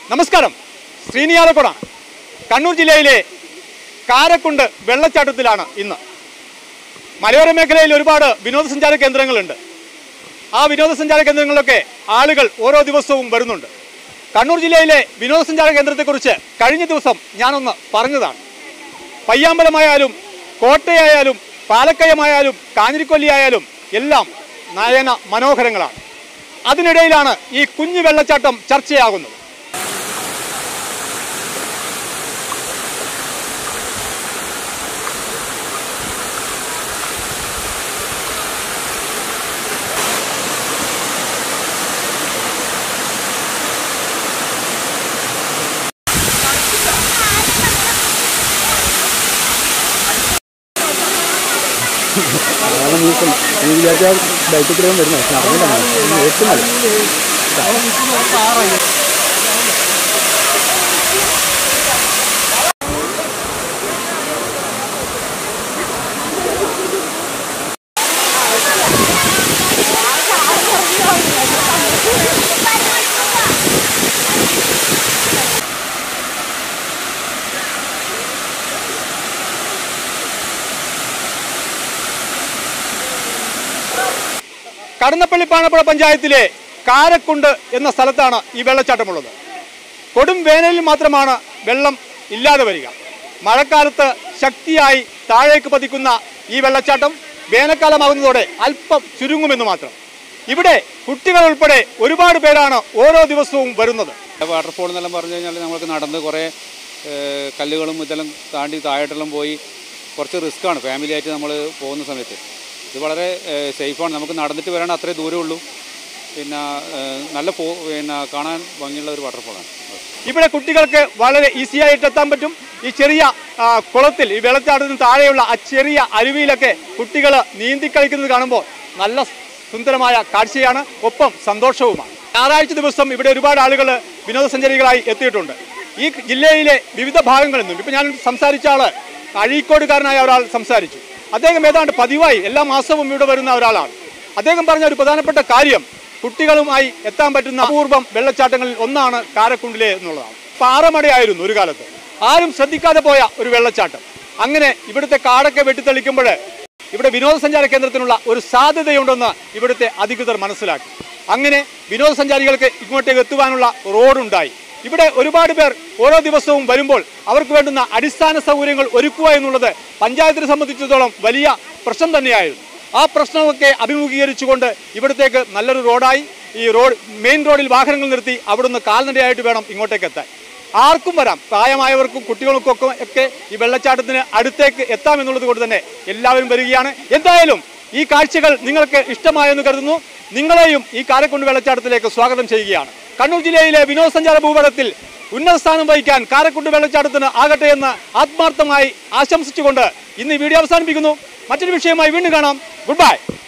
നമസ്കാരം ശ്രീനിയാലക്കുടാണ് കണ്ണൂർ ജില്ലയിലെ കാരക്കുണ്ട് വെള്ളച്ചാട്ടത്തിലാണ് ഇന്ന് മലയോര മേഖലയിൽ ഒരുപാട് വിനോദസഞ്ചാര കേന്ദ്രങ്ങളുണ്ട് ആ വിനോദസഞ്ചാര കേന്ദ്രങ്ങളിലൊക്കെ ആളുകൾ ഓരോ ദിവസവും വരുന്നുണ്ട് കണ്ണൂർ ജില്ലയിലെ വിനോദസഞ്ചാര കേന്ദ്രത്തെക്കുറിച്ച് കഴിഞ്ഞ ദിവസം ഞാനൊന്ന് പറഞ്ഞതാണ് പയ്യാമ്പലമായാലും കോട്ടയായാലും പാലക്കയമായാലും കാഞ്ഞിരിക്കൊല്ലിയായാലും എല്ലാം നയന മനോഹരങ്ങളാണ് അതിനിടയിലാണ് ഈ കുഞ്ഞു വെള്ളച്ചാട്ടം ചർച്ചയാകുന്നത് അതാണ് നീക്കം നീ വിചാരിച്ചാൽ ബൈക്കിൽ കൂടെ വരുന്നത് പക്ഷെ നടന്നിട്ടാണ് എത്തുന്നത് കടന്നപ്പള്ളി പാണപ്പുഴ പഞ്ചായത്തിലെ കാരക്കുണ്ട് എന്ന സ്ഥലത്താണ് ഈ വെള്ളച്ചാട്ടമുള്ളത് കൊടും വേനലിൽ മാത്രമാണ് വെള്ളം ഇല്ലാതെ വരിക മഴക്കാലത്ത് ശക്തിയായി താഴേക്ക് പതിക്കുന്ന ഈ വെള്ളച്ചാട്ടം വേനൽക്കാലമാകുന്നതോടെ അല്പം ചുരുങ്ങുമെന്ന് മാത്രം ഇവിടെ കുട്ടികൾ ഉൾപ്പെടെ ഒരുപാട് പേരാണ് ഓരോ ദിവസവും വരുന്നത് വാട്ടർഫോൾ എന്നെല്ലാം പറഞ്ഞു കഴിഞ്ഞാൽ നമുക്ക് നടന്ന് കുറേ ഏഹ്, കല്ലുകളും ഇതെല്ലാം താണ്ടി താഴോട്ടെല്ലാം പോയി കുറച്ച് റിസ്ക്കാണ് ഫാമിലി ആയിട്ട് നമ്മൾ പോകുന്ന സമയത്ത് ഇത് വളരെ ഏഹ്, സേഫാണ് നമുക്ക് നടന്നിട്ട് വരാൻ അത്രേ ദൂരമേ ഉള്ളൂ പിന്നെ ഏഹ്, നല്ല പോ പിന്നെ കാണാൻ ഭംഗിയുള്ള ഒരു വാട്ടർഫോളാണ് ഇവിടെ കുട്ടികൾക്ക് വളരെ ഈസി ആയിട്ട് എത്താൻ പറ്റും ഈ ചെറിയ ആ, കുളത്തിൽ ഈ വെള്ളച്ചാട്ടത്തിന് താഴെയുള്ള ആ ചെറിയ അരുവിയിലൊക്കെ കുട്ടികൾ നീന്തി കളിക്കുന്നത് കാണുമ്പോൾ നല്ല സുന്ദരമായ കാഴ്ചയാണ് ഒപ്പം സന്തോഷവുമാണ് ഞായറാഴ്ച ദിവസം ഇവിടെ ഒരുപാട് ആളുകൾ വിനോദസഞ്ചാരികളായി എത്തിയിട്ടുണ്ട് ഈ ജില്ലയിലെ വിവിധ ഭാഗങ്ങളിൽ നിന്നും ഇപ്പം ഞാൻ സംസാരിച്ച ആള് അഴീക്കോടുകാരനായ ഒരാൾ സംസാരിച്ചു അദ്ദേഹം ഏതാണ്ട് പതിവായി എല്ലാ മാസവും ഇവിടെ വരുന്ന ഒരാളാണ് അദ്ദേഹം പറഞ്ഞ ഒരു പ്രധാനപ്പെട്ട കാര്യം കുട്ടികളുമായി എത്താൻ പറ്റുന്ന അപൂർവം വെള്ളച്ചാട്ടങ്ങളിൽ ഒന്നാണ് കാരക്കുണ്ടിലെ എന്നുള്ളതാണ് പാറമടയായിരുന്നു ഒരു കാലത്ത് ആരും ശ്രദ്ധിക്കാതെ പോയ ഒരു വെള്ളച്ചാട്ടം അങ്ങനെ ഇവിടുത്തെ കാടൊക്കെ വെട്ടിത്തെളിക്കുമ്പോൾ ഇവിടെ വിനോദസഞ്ചാര കേന്ദ്രത്തിനുള്ള ഒരു സാധ്യതയുണ്ടെന്ന് ഇവിടുത്തെ അധികൃതർ മനസ്സിലാക്കി അങ്ങനെ വിനോദസഞ്ചാരികൾക്ക് ഇങ്ങോട്ടേക്ക് എത്തുവാനുള്ള റോഡുണ്ടായി ഇവിടെ ഒരുപാട് പേർ ഓരോ ദിവസവും വരുമ്പോൾ അവർക്ക് വേണ്ടുന്ന അടിസ്ഥാന സൗകര്യങ്ങൾ ഒരുക്കുക എന്നുള്ളത് പഞ്ചായത്തിനെ സംബന്ധിച്ചിടത്തോളം വലിയ പ്രശ്നം തന്നെയായിരുന്നു ആ പ്രശ്നമൊക്കെ അഭിമുഖീകരിച്ചുകൊണ്ട് ഇവിടത്തേക്ക് നല്ലൊരു റോഡായി ഈ റോഡ് മെയിൻ റോഡിൽ വാഹനങ്ങൾ നിർത്തി അവിടുന്ന് കാൽനടയായിട്ട് വേണം ഇങ്ങോട്ടേക്ക് എത്താൻ ആർക്കും വരാം പ്രായമായവർക്കും കുട്ടികൾക്കും ഒക്കെ ഒക്കെ ഈ വെള്ളച്ചാട്ടത്തിന് അടുത്തേക്ക് എത്താം എന്നുള്ളത് കൊണ്ട് തന്നെ എല്ലാവരും വരികയാണ് എന്തായാലും ഈ കാഴ്ചകൾ നിങ്ങൾക്ക് ഇഷ്ടമായെന്ന് കരുതുന്നു നിങ്ങളെയും ഈ കാരക്കുണ്ട് വെള്ളച്ചാട്ടത്തിലേക്ക് സ്വാഗതം ചെയ്യുകയാണ് കണ്ണൂർ ജില്ലയിലെ വിനോദസഞ്ചാര ഭൂപടത്തിൽ ഉന്നത സ്ഥാനം വഹിക്കാൻ കാരക്കുണ്ട് വെള്ളച്ചാട്ടത്തിന് ആകട്ടെ എന്ന് ആത്മാർത്ഥമായി ആശംസിച്ചുകൊണ്ട് ഇന്ന് ഈ വീഡിയോ അവസാനിപ്പിക്കുന്നു മറ്റൊരു വിഷയമായി വീണ്ടും കാണാം ഗുഡ് ബൈ